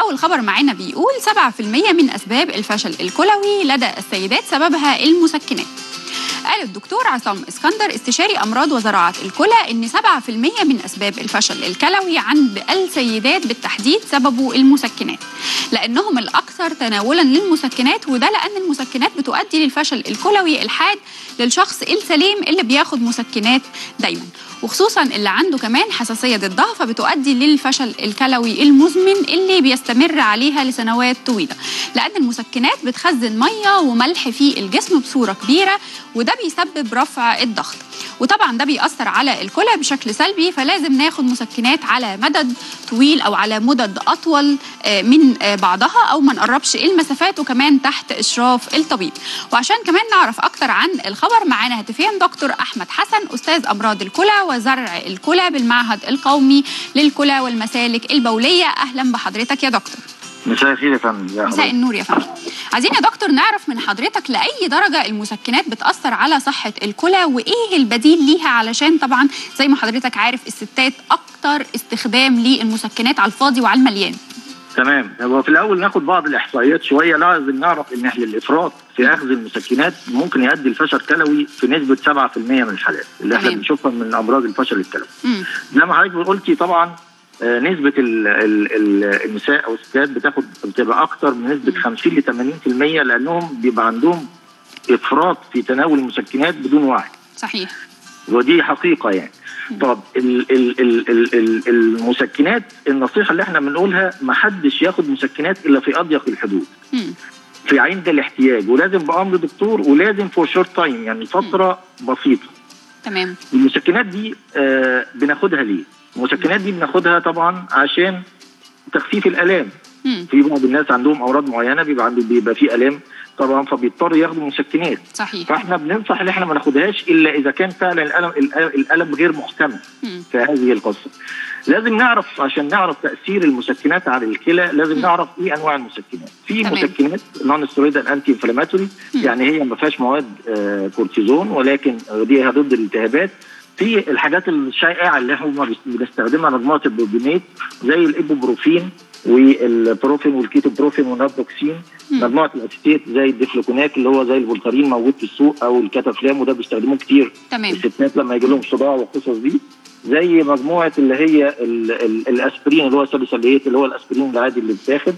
أول خبر معانا بيقول 7% من أسباب الفشل الكلوي لدى السيدات سببها المسكنات قال الدكتور عصام اسكندر استشاري امراض وزراعه الكلى ان 7% من اسباب الفشل الكلوي عند السيدات بالتحديد سببه المسكنات لانهم الاكثر تناولا للمسكنات وده لان المسكنات بتؤدي للفشل الكلوي الحاد للشخص السليم اللي بياخد مسكنات دايما وخصوصا اللي عنده كمان حساسيه ضدها فبتؤدي للفشل الكلوي المزمن اللي بيستمر عليها لسنوات طويله لان المسكنات بتخزن ميه وملح في الجسم بصوره كبيره وده بيسبب رفع الضغط وطبعا ده بيأثر على الكلى بشكل سلبي فلازم ناخد مسكنات على مدد طويل او على مدد اطول من بعضها او ما نقربش المسافات وكمان تحت اشراف الطبيب وعشان كمان نعرف اكتر عن الخبر معانا هاتفيا دكتور احمد حسن استاذ امراض الكلى وزرع الكلى بالمعهد القومي للكلى والمسالك البوليه اهلا بحضرتك يا دكتور مساء الخير يا فندم مساء النور يا فندم عايزين يا دكتور نعرف من حضرتك لاي درجه المسكنات بتاثر على صحه الكلى وايه البديل ليها علشان طبعا زي ما حضرتك عارف الستات اكتر استخدام للمسكنات على الفاضي وعلى المليان تمام هو في الاول ناخد بعض الاحصائيات شويه لازم نعرف ان احنا الافراط في اخذ المسكنات ممكن يؤدي لفشل كلوي في نسبه 7% من الحالات اللي احنا بنشوفها من امراض الفشل الكلوي زي ما حضرتك قلتي طبعا نسبة ال ال ال النساء أو الستات بتاخد بتبقى أكتر من نسبة 50 ل 80% لأنهم بيبقى عندهم إفراط في تناول المسكنات بدون وعي. صحيح. ودي حقيقة يعني. طب ال ال ال ال ال المسكنات النصيحة اللي احنا بنقولها ما حدش ياخد مسكنات إلا في أضيق الحدود. م. في عند الاحتياج ولازم بأمر دكتور ولازم فور شورت تايم يعني فترة م. بسيطة. تمام. المسكنات دي آه بناخدها ليه؟ المسكنات دي بناخدها طبعا عشان تخفيف الالام مم. في بعض الناس عندهم امراض معينه بيبقى عنده بيبقى في الام طبعا فبيضطر ياخدوا مسكنات صحيح فاحنا بننصح ان احنا ما ناخدهاش الا اذا كان فعلا الالم الالم غير محتمل مم. في هذه القصه لازم نعرف عشان نعرف تاثير المسكنات على الكلى لازم مم. نعرف ايه انواع المسكنات في تمام. مسكنات نون ستيرويدال انتي انفلاماتوري يعني هي ما فيهاش مواد آه كورتيزون ولكن دي ضد الالتهابات في الحاجات الشائعه اللي هم بنستخدمها مجموعه البروبينات زي الايبوبروفين والبروفين والكيتوبروفين والنابروكسين مجموعه الاسيتيت زي الديفلوكوناك اللي هو زي الفولتارين موجود في السوق او الكاتافلام وده بيستخدموه كتير تمام الستات لما يجي لهم صداع والقصص دي زي مجموعه اللي هي ال ال الاسبرين اللي هو الساليساليت اللي هو الاسبرين العادي اللي بيتاخد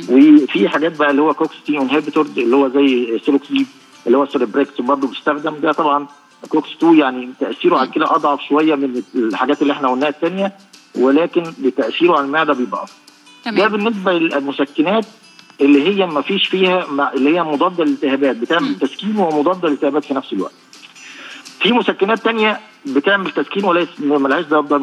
وفي حاجات بقى اللي هو كوكستين انهبيتورز اللي هو زي سيلوكسيب اللي هو السيربريكس برضه بيستخدم ده طبعا كوكس 2 يعني تاثيره على الكلى اضعف شويه من الحاجات اللي احنا قلناها الثانيه ولكن بتاثيره على المعده بيبقى افضل. ده بالنسبه للمسكنات اللي هي ما فيش فيها اللي هي مضاده للالتهابات بتعمل تسكين ومضاده للالتهابات في نفس الوقت. في مسكنات ثانيه بتعمل تسكين وليس ملهاش ضده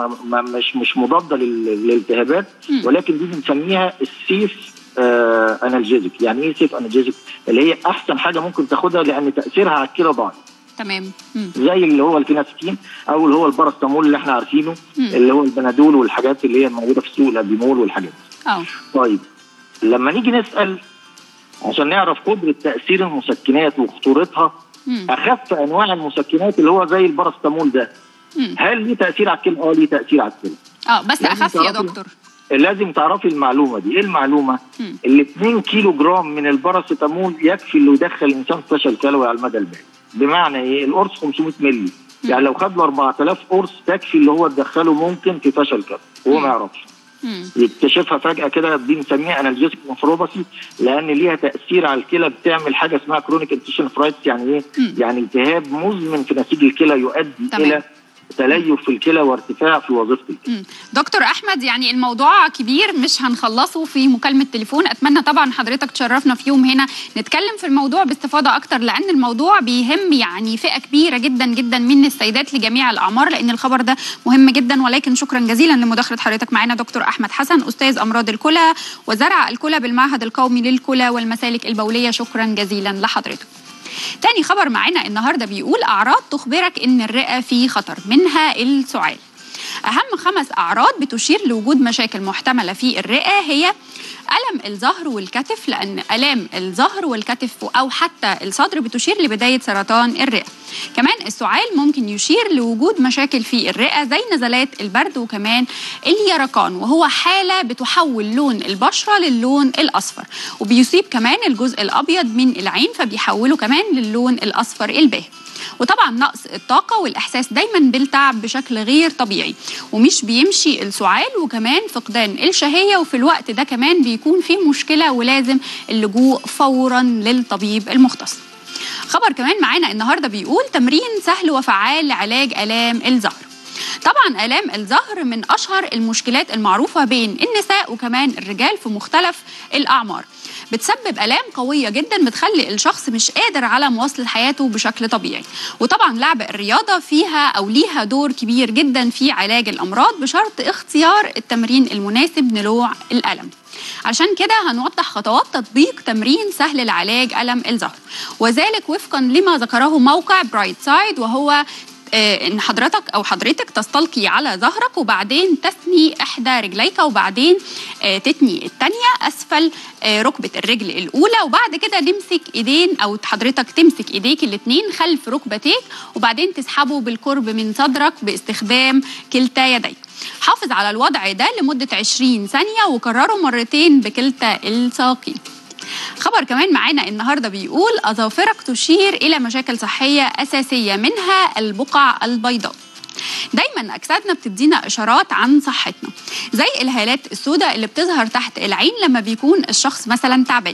مش مش مضاده للالتهابات ولكن دي بنسميها السيف آه انالجيزك يعني ايه سيف انالجيزك اللي هي احسن حاجه ممكن تاخدها لان تاثيرها على الكلى ضعيف تمام زي اللي هو الكيناستين او اللي هو الباراستامول اللي احنا عارفينه مم. اللي هو البنادول والحاجات اللي هي موجوده في السوق الابيمول والحاجات دي اه طيب لما نيجي نسال عشان نعرف قدره تاثير المسكنات وخطورتها مم. اخف انواع المسكنات اللي هو زي الباراستامول ده مم. هل ليه تاثير على الكلى؟ اه ليه تاثير على الكلى اه بس لازم اخف يا تعرفي- دكتور لازم تعرفي المعلومه دي ايه المعلومه مم. ال 2 كيلو جرام من الباراسيتامول يكفي اللي يدخل الانسان في فشل كلوي على المدى البعيد بمعنى ايه القرص 500 مللي يعني لو خد له 4000 قرص تكفي اللي هو تدخله ممكن في فشل كلوي وهو ما يعرفش مم. يكتشفها فجاه كده دي بنسميها انالجيسك نفروباثي لان ليها تاثير على الكلى بتعمل حاجه اسمها كرونيك انتيشن فرايتس يعني ايه؟ مم. يعني التهاب مزمن في نسيج الكلى يؤدي تمام. الى تليف في الكلى وارتفاع في وظيفه الكلى مم. دكتور احمد يعني الموضوع كبير مش هنخلصه في مكالمه تليفون اتمنى طبعا حضرتك تشرفنا في يوم هنا نتكلم في الموضوع باستفاضه اكتر لان الموضوع بيهم يعني فئه كبيره جدا جدا من السيدات لجميع الاعمار لان الخبر ده مهم جدا ولكن شكرا جزيلا لمداخله حضرتك معنا دكتور احمد حسن استاذ امراض الكلى وزرع الكلى بالمعهد القومي للكلى والمسالك البوليه شكرا جزيلا لحضرتك تاني خبر معانا النهارده بيقول اعراض تخبرك ان الرئه في خطر منها السعال اهم خمس اعراض بتشير لوجود مشاكل محتمله في الرئه هي الم الظهر والكتف لان الام الظهر والكتف او حتى الصدر بتشير لبدايه سرطان الرئه كمان السعال ممكن يشير لوجود مشاكل في الرئة زي نزلات البرد وكمان اليرقان وهو حالة بتحول لون البشرة للون الأصفر وبيصيب كمان الجزء الأبيض من العين فبيحوله كمان للون الأصفر الباهت وطبعا نقص الطاقه والاحساس دايما بالتعب بشكل غير طبيعي ومش بيمشي السعال وكمان فقدان الشهيه وفي الوقت ده كمان بيكون في مشكله ولازم اللجوء فورا للطبيب المختص خبر كمان معانا النهارده بيقول تمرين سهل وفعال لعلاج الام الظهر طبعا الام الظهر من اشهر المشكلات المعروفه بين النساء وكمان الرجال في مختلف الاعمار بتسبب الام قويه جدا بتخلي الشخص مش قادر على مواصله حياته بشكل طبيعي وطبعا لعب الرياضه فيها او ليها دور كبير جدا في علاج الامراض بشرط اختيار التمرين المناسب لنوع الالم عشان كده هنوضح خطوات تطبيق تمرين سهل لعلاج الم الظهر وذلك وفقا لما ذكره موقع برايت سايد وهو ان حضرتك او حضرتك تستلقي على ظهرك وبعدين تثني احدى رجليك وبعدين تتني الثانيه اسفل ركبه الرجل الاولى وبعد كده نمسك ايدين او حضرتك تمسك ايديك الاثنين خلف ركبتيك وبعدين تسحبه بالقرب من صدرك باستخدام كلتا يديك حافظ على الوضع ده لمده 20 ثانيه وكرره مرتين بكلتا الساقين خبر كمان معانا النهارده بيقول اظافرك تشير الى مشاكل صحيه اساسيه منها البقع البيضاء دايما اجسادنا بتدينا اشارات عن صحتنا زي الهالات السوداء اللي بتظهر تحت العين لما بيكون الشخص مثلا تعبان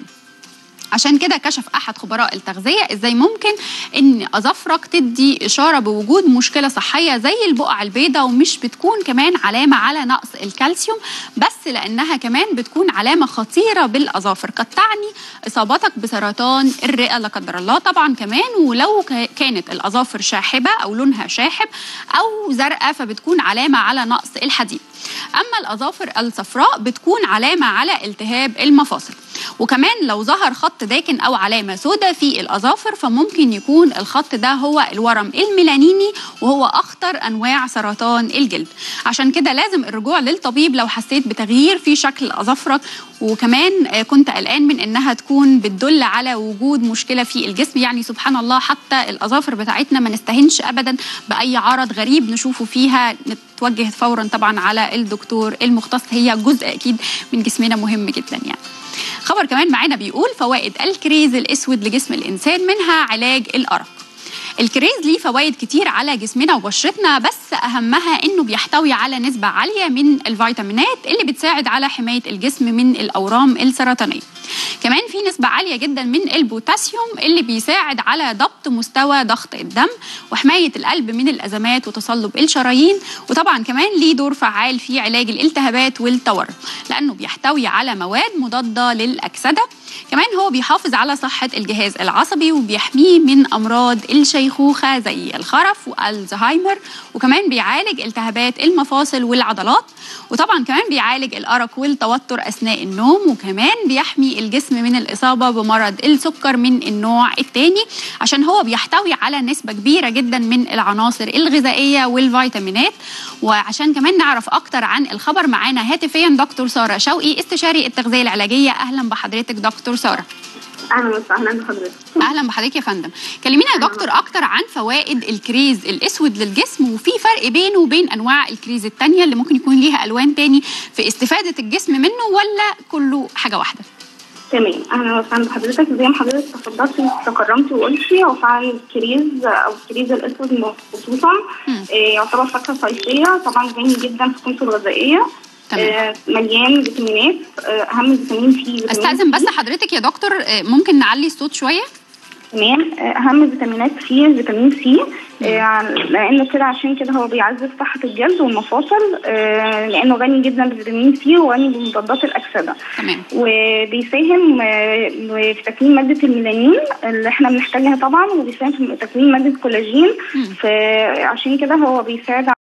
عشان كده كشف احد خبراء التغذيه ازاي ممكن ان اظافرك تدي اشاره بوجود مشكله صحيه زي البقع البيضاء ومش بتكون كمان علامه على نقص الكالسيوم بس لانها كمان بتكون علامه خطيره بالاظافر قد تعني اصابتك بسرطان الرئه لا قدر الله طبعا كمان ولو كانت الاظافر شاحبه او لونها شاحب او زرقاء فبتكون علامه على نقص الحديد اما الاظافر الصفراء بتكون علامه على التهاب المفاصل وكمان لو ظهر خط داكن او علامه سوداء في الاظافر فممكن يكون الخط ده هو الورم الميلانيني وهو اخطر انواع سرطان الجلد عشان كده لازم الرجوع للطبيب لو حسيت بتغيير في شكل اظافرك وكمان كنت قلقان من انها تكون بتدل على وجود مشكله في الجسم يعني سبحان الله حتى الاظافر بتاعتنا ما نستهنش ابدا باي عرض غريب نشوفه فيها نتوجه فورا طبعا على الدكتور المختص هي جزء اكيد من جسمنا مهم جدا يعني خبر كمان معانا بيقول فوائد الكريز الاسود لجسم الانسان منها علاج الارق الكريز ليه فوائد كتير على جسمنا وبشرتنا بس اهمها انه بيحتوي على نسبه عاليه من الفيتامينات اللي بتساعد على حمايه الجسم من الاورام السرطانيه كمان في نسبه عاليه جدا من البوتاسيوم اللي بيساعد على ضبط مستوى ضغط الدم وحمايه القلب من الازمات وتصلب الشرايين وطبعا كمان ليه دور فعال في علاج الالتهابات والتورم لانه بيحتوي على مواد مضاده للاكسده كمان هو بيحافظ على صحة الجهاز العصبي وبيحميه من أمراض الشيخوخة زي الخرف والزهايمر وكمان بيعالج التهابات المفاصل والعضلات وطبعا كمان بيعالج الأرق والتوتر أثناء النوم وكمان بيحمي الجسم من الإصابة بمرض السكر من النوع الثاني عشان هو بيحتوي على نسبة كبيرة جدا من العناصر الغذائية والفيتامينات وعشان كمان نعرف أكتر عن الخبر معانا هاتفيا دكتور سارة شوقي استشاري التغذية العلاجية أهلا بحضرتك دكتور سارة اهلا وسهلا بحضرتك اهلا بحضرتك يا فندم كلمينا يا دكتور اكتر عن فوائد الكريز الاسود للجسم وفي فرق بينه وبين انواع الكريز التانية اللي ممكن يكون ليها الوان تاني في استفاده الجسم منه ولا كله حاجه واحده تمام اهلا وسهلا بحضرتك زي ما حضرتك تفضلتي تكرمتي وقلتي هو فعلا الكريز او الكريز الاسود خصوصا يعتبر فاكهه صيفيه طبعا غني جدا في قيمته الغذائيه آه مليان فيتامينات آه اهم فيتامين فيه استاذن بس حضرتك يا دكتور آه ممكن نعلي الصوت شويه تمام اهم فيتامينات فيه فيتامين سي لانه كده عشان كده هو بيعزز صحه الجلد والمفاصل لانه غني جدا بفيتامين سي وغني بمضادات الاكسده تمام وبيساهم في تكوين ماده الميلانين اللي احنا بنحتاجها طبعا وبيساهم في تكوين ماده الكولاجين فعشان كده هو بيساعد